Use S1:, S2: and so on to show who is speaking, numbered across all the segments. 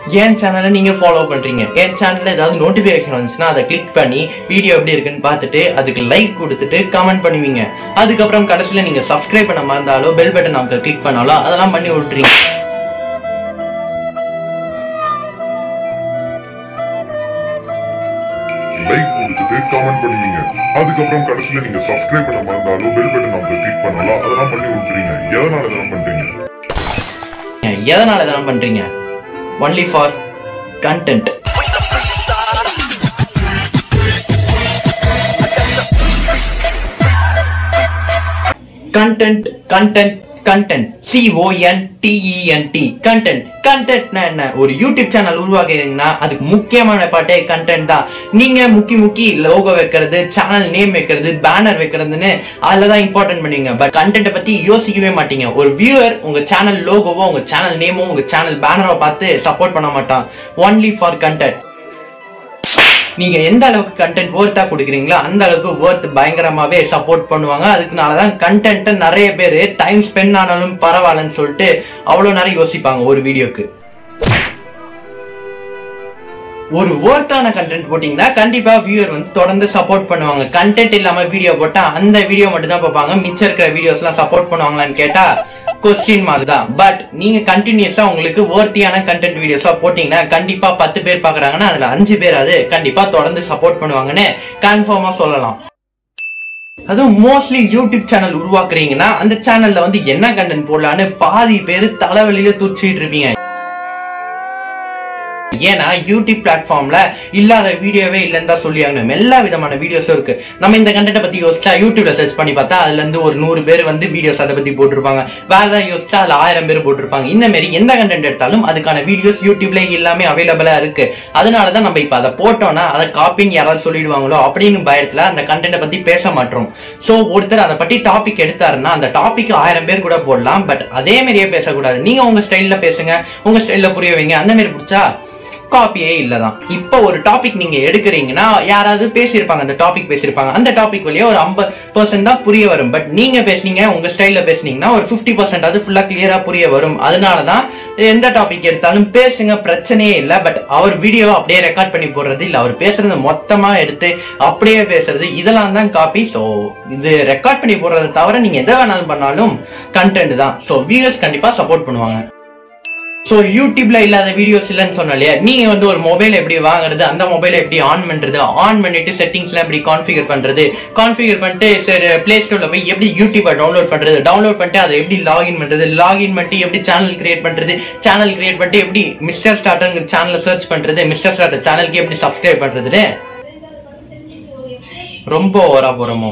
S1: என் சேனலை நீங்க ஃபாலோ பண்றீங்க என் சேனல்ல ஏதாவது நோட்டிபிகேஷன் வந்துச்சுன்னா அதை கிளிக் பண்ணி வீடியோ எப்படி இருக்குன்னு பார்த்துட்டு அதுக்கு லைக் கொடுத்துட்டு கமெண்ட் பண்ணுவீங்க அதுக்கப்புறம் கடைசியில நீங்க சப்ஸ்கிரைப் பண்ண மறந்தாலோ பெல் பட்டன் அவங்க கிளிக் பண்ணாலோ அதெல்லாம் பண்ணி விட்டுறீங்க
S2: லைக் கொடுத்துட்டு கமெண்ட் பண்ணுவீங்க அதுக்கப்புறம் கடைசியில நீங்க சப்ஸ்கிரைப் பண்ண மறந்தாலும் பெல் பட்டன் அவங்க கிளிக் பண்ணாலும் அதெல்லாம் பண்ணி விட்டுறீங்க எதனால இதெல்லாம் பண்றீங்க
S1: எதனால இதெல்லாம் பண்றீங்க only for content content content content C O N T E N T content கண்டென்ட்னா என்ன ஒரு யூடியூப் சேனல் உருவாக்குறீங்கன்னா அதுக்கு முக்கியமான பாட்டே கண்டென்ட் தான் நீங்க முக்கி முக்கி லோகோ வைக்கிறது சேனல் நேம் வைக்கிறது பேனர் வைக்கிறதுன்னு அதுல தான் இம்பார்ட்டன்ட் பண்ணுவீங்க பட் கண்டென்ட்டை பத்தி யோசிக்கவே மாட்டீங்க ஒரு வியூவர் உங்க சேனல் லோகோவோ உங்க சேனல் நேமோ உங்க சேனல் பேனரோ பார்த்து சப்போர்ட் பண்ண மாட்டான் ஒன்லி ஃபார் கண்டென்ட் நீங்க எந்த அளவுக்கு கண்டென்ட் ஒர்த்தா கொடுக்குறீங்களோ அந்த அளவுக்கு ஒர்த் பயங்கரமாவே சப்போர்ட் பண்ணுவாங்க அதுக்குனாலதான் கண்டென்ட் நிறைய பேர் டைம் ஸ்பெண்ட் ஆனாலும் பரவாயில்லன்னு சொல்லிட்டு அவ்வளவு நேரம் யோசிப்பாங்க ஒரு வீடியோக்கு ஒரு ஒர்த்தான கண்டென்ட் போட்டீங்கன்னா கண்டிப்பா வியூவர் வந்து தொடர்ந்து சப்போர்ட் பண்ணுவாங்க கண்டென்ட் இல்லாம வீடியோ போட்டா அந்த வீடியோ மட்டும் தான் பார்ப்பாங்க மிச்சம் இருக்கிற வீடியோஸ் எல்லாம் சப்போர்ட் பண்ணுவாங்களான்னு கேட்டா கொஸ்டின் மாதிரி தான் பட் நீங்க கண்டினியூஸா உங்களுக்கு ஓர்த்தியான கண்டென்ட் வீடியோஸா போட்டீங்கன்னா கண்டிப்பா பத்து பேர் பாக்குறாங்கன்னா அதுல அஞ்சு பேர் அது கண்டிப்பா தொடர்ந்து சப்போர்ட் பண்ணுவாங்கன்னு கன்ஃபார்மா சொல்லலாம் அதுவும் மோஸ்ட்லி யூடியூப் சேனல் உருவாக்குறீங்கன்னா அந்த சேனல்ல வந்து என்ன கண்டென்ட் போடலான்னு பாதி பேர் தலைவலியில துடிச்சிட்டு இருப்பீங்க ஏன்னா யூடியூப் பிளாட்ஃபார்ம்ல இல்லாத வீடியோவே இல்லைன்னு தான் சொல்லி ஆகணும் எல்லா விதமான வீடியோஸும் இருக்கு நம்ம இந்த கண்டென்ட்டை பத்தி யோசிச்சா யூடியூப்ல சர்ச் பண்ணி பார்த்தா அதுல இருந்து ஒரு நூறு பேர் வந்து வீடியோஸ் அதை பத்தி போட்டிருப்பாங்க வேற ஏதாவது யோசிச்சா அதுல ஆயிரம் பேர் போட்டிருப்பாங்க இந்த மாதிரி எந்த கண்டென்ட் எடுத்தாலும் அதுக்கான வீடியோஸ் யூடியூப்ல எல்லாமே அவைலபிளா இருக்கு அதனாலதான் நம்ம இப்ப அதை போட்டோம்னா அதை காப்பின்னு யாராவது சொல்லிடுவாங்களோ அப்படின்னு பயத்துல அந்த கண்டென்ட்டை பத்தி பேச மாட்டோம் சோ ஒருத்தர் அதை பத்தி டாபிக் எடுத்தாருன்னா அந்த டாபிக் ஆயிரம் பேர் கூட போடலாம் பட் அதே மாதிரியே பேசக்கூடாது நீங்க உங்க ஸ்டைல்ல பேசுங்க உங்க ஸ்டைல்ல புரிய வைங்க அந்த மாதிரி பிடிச்சா காப்பியே இல்லதான் இப்ப ஒரு டாபிக் நீங்க எடுக்கிறீங்கன்னா யாராவது பேசியிருப்பாங்க அந்த டாபிக் பேசியிருப்பாங்க அந்த டாபிக் வழியா ஒரு ஐம்பது பர்சன்ட் தான் புரிய வரும் பட் நீங்க பேசுனீங்க உங்க ஸ்டைல்ல பேசுனீங்கன்னா ஒரு பிப்டி பர்சன்ட் அது ஃபுல்லா கிளியரா புரிய வரும் அதனாலதான் எந்த டாபிக் எடுத்தாலும் பேசுங்க பிரச்சனையே இல்ல பட் அவர் வீடியோ அப்படியே ரெக்கார்ட் பண்ணி போடுறது இல்ல அவர் பேசுறது மொத்தமா எடுத்து அப்படியே பேசுறது இதெல்லாம் தான் காப்பி சோ இது ரெக்கார்ட் பண்ணி போடுறதை தவிர நீங்க எதை வேணாலும் பண்ணாலும் கண்டென்ட் தான் சோ வியூவர்ஸ் கண்டிப்பா சப்போர்ட் பண்ணுவாங்க சோ யூடியூப்ல இல்லாத வீடியோஸ் இல்லைன்னு சொன்னாலே நீங்க வந்து ஒரு மொபைல் எப்படி வாங்குறது அந்த மொபைலை எப்படி ஆன் பண்றது ஆன் பண்ணிட்டு செட்டிங்ஸ்லாம் எப்படி கான்ஃபிகர் பண்றது கான்ஃபிகர் பண்ணிட்டு சரி பிளே ஸ்டோர்ல போய் எப்படி யூடியூபை டவுன்லோட் பண்றது டவுன்லோட் பண்ணிட்டு அதை எப்படி லாகின் பண்றது லாகின் பண்ணிட்டு எப்படி சேனல் கிரியேட் பண்றது சேனல் கிரியேட் பண்ணிட்டு எப்படி மிஸ்டர் ஸ்டார்டர் சேனலை சர்ச் பண்றது மிஸ்டர் ஸ்டார்டர் சேனலுக்கு எப்படி சப்ஸ்கிரைப் பண்றதுன்னு ரொம்ப ஓரா போறோமோ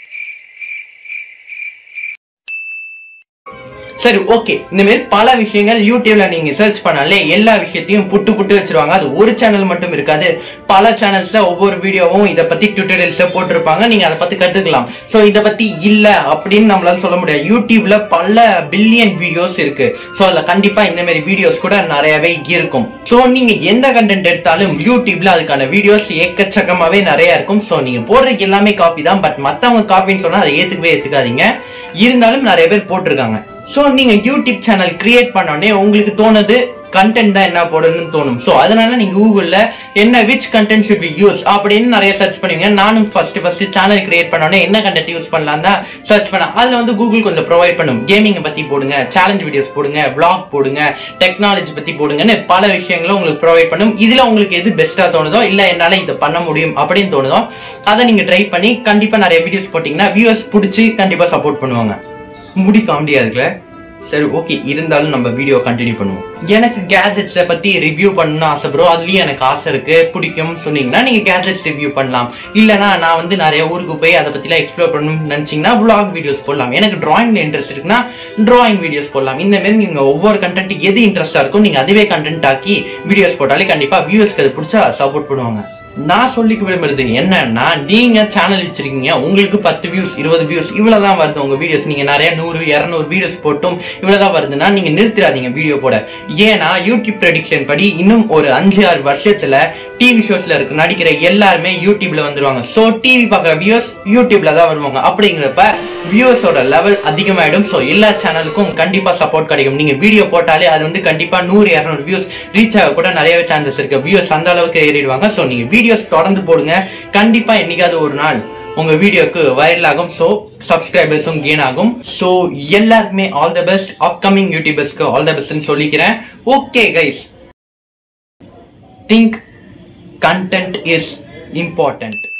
S1: சரி ஓகே இந்த மாதிரி பல விஷயங்கள் யூடியூப்ல நீங்க சர்ச் பண்ணாலே எல்லா விஷயத்தையும் புட்டு புட்டு வச்சிருவாங்க அது ஒரு சேனல் மட்டும் இருக்காது பல சேனல்ஸ்ல ஒவ்வொரு வீடியோவும் இத பத்தி டியூட்டோரியல்ஸ் போட்டிருப்பாங்க நீங்க அதை பத்தி கத்துக்கலாம் சோ இத பத்தி இல்ல அப்படின்னு நம்மளால சொல்ல முடியாது யூடியூப்ல பல பில்லியன் வீடியோஸ் இருக்கு சோ அதுல கண்டிப்பா இந்த மாதிரி வீடியோஸ் கூட நிறையவே இருக்கும் சோ நீங்க எந்த கண்டென்ட் எடுத்தாலும் யூடியூப்ல அதுக்கான வீடியோஸ் ஏக்கச்சக்கமாவே நிறைய இருக்கும் சோ நீங்க போடுறதுக்கு எல்லாமே காப்பி தான் பட் மத்தவங்க காப்பின்னு சொன்னா அதை ஏத்துக்கவே ஏத்துக்காதீங்க இருந்தாலும் நிறைய பேர் போட்டிருக்காங்க சோ நீங்க யூடியூப் சேனல் கிரியேட் பண்ணோடனே உங்களுக்கு தோணுது கண்டென்ட் தான் என்ன போடணும்னு தோணும் சோ அதனால நீங்க கூகுள்ல என்ன which content should be use அப்படின்னு நிறைய சர்ச் பண்ணுவீங்க நானும் ஃபர்ஸ்ட் ஃபர்ஸ்ட் சேனல் கிரியேட் பண்ணோடனே என்ன கண்டென்ட் யூஸ் பண்ணலாம் தான் சர்ச் பண்ண அதுல வந்து கூகுள் கொஞ்சம் ப்ரொவைட் பண்ணும் கேமிங் பத்தி போடுங்க சேலஞ்ச் வீடியோஸ் போடுங்க பிளாக் போடுங்க டெக்னாலஜி பத்தி போடுங்கன்னு பல விஷயங்களும் உங்களுக்கு ப்ரொவைட் பண்ணும் இதுல உங்களுக்கு எது பெஸ்டா தோணுதோ இல்ல என்னால இதை பண்ண முடியும் அப்படின்னு தோணுதோ அதை நீங்க ட்ரை பண்ணி கண்டிப்பா நிறைய வீடியோஸ் போட்டீங்கன்னா வியூவர்ஸ் பிடிச்சி கண்டிப்பா சப்போர்ட் பண்ணுவாங்க முடி காமெடியா இருக்குல்ல சரி ஓகே இருந்தாலும் நம்ம வீடியோ கண்டினியூ பண்ணுவோம் எனக்கு கேஜெட்ஸை பத்தி ரிவ்யூ பண்ணணும்னு ஆசை ப்ரோ அதுலயும் எனக்கு ஆசை இருக்கு பிடிக்கும் சொன்னீங்கன்னா நீங்க கேஜெட்ஸ் ரிவ்யூ பண்ணலாம் இல்லனா நான் வந்து நிறைய ஊருக்கு போய் அதை பத்திலாம் எக்ஸ்ப்ளோர் பண்ணணும்னு நினைச்சீங்கன்னா vlog வீடியோஸ் போடலாம் எனக்கு டிராயிங்ல இன்ட்ரெஸ்ட் இருக்குன்னா டிராயிங் வீடியோஸ் போடலாம் இந்த மாதிரி நீங்க ஒவ்வொரு கண்டென்ட் எது இன்ட்ரெஸ்டா இருக்கும் நீங்க அதுவே கண்டென்ட் ஆக்கி வீடியோஸ் போட்டாலே கண்டிப்பா வியூவர்ஸ்க்கு அது பிடிச்சா சப்போர்ட் பண்ணுவாங்க நான் சொல்லிக்க விரும்புறது என்னன்னா நீங்க சேனல் வச்சிருக்கீங்க உங்களுக்கு பத்து வியூஸ் இருபது வியூஸ் இவ்வளவுதான் வருது உங்க வீடியோஸ் நீங்க நிறைய நூறு இருநூறு வீடியோஸ் போட்டும் இவ்வளவுதான் வருதுன்னா நீங்க நிறுத்திடாதீங்க வீடியோ போட ஏன்னா யூடியூப் ப்ரெடிக்ஷன் படி இன்னும் ஒரு அஞ்சு ஆறு வருஷத்துல டிவி ஷோஸ்ல இருக்கு நடிக்கிற எல்லாருமே யூடியூப்ல வந்துருவாங்க சோ டிவி பாக்குற வியூஸ் யூடியூப்ல தான் வருவாங்க அப்படிங்கிறப்ப வியூவர்ஸோட லெவல் அதிகமாயிடும் ஸோ எல்லா சேனலுக்கும் கண்டிப்பா சப்போர்ட் கிடைக்கும் நீங்க வீடியோ போட்டாலே அது வந்து கண்டிப்பா நூறு இரநூறு வியூஸ் ரீச் ஆக கூட நிறையவே சான்சஸ் இருக்கு வியூஸ் அந்த அளவுக்கு ஏறிடுவாங்க ஸோ நீங்க வீடியோஸ் தொடர்ந்து போடுங்க கண்டிப்பா என்னைக்காவது ஒரு நாள் உங்க வீடியோக்கு வைரல் ஆகும் ஸோ சப்ஸ்கிரைபர்ஸும் கெயின் ஆகும் ஸோ எல்லாருக்குமே ஆல் த பெஸ்ட் அப்கமிங் யூடியூபர்ஸ்க்கு ஆல் த பெஸ்ட்னு சொல்லிக்கிறேன் okay guys think content is important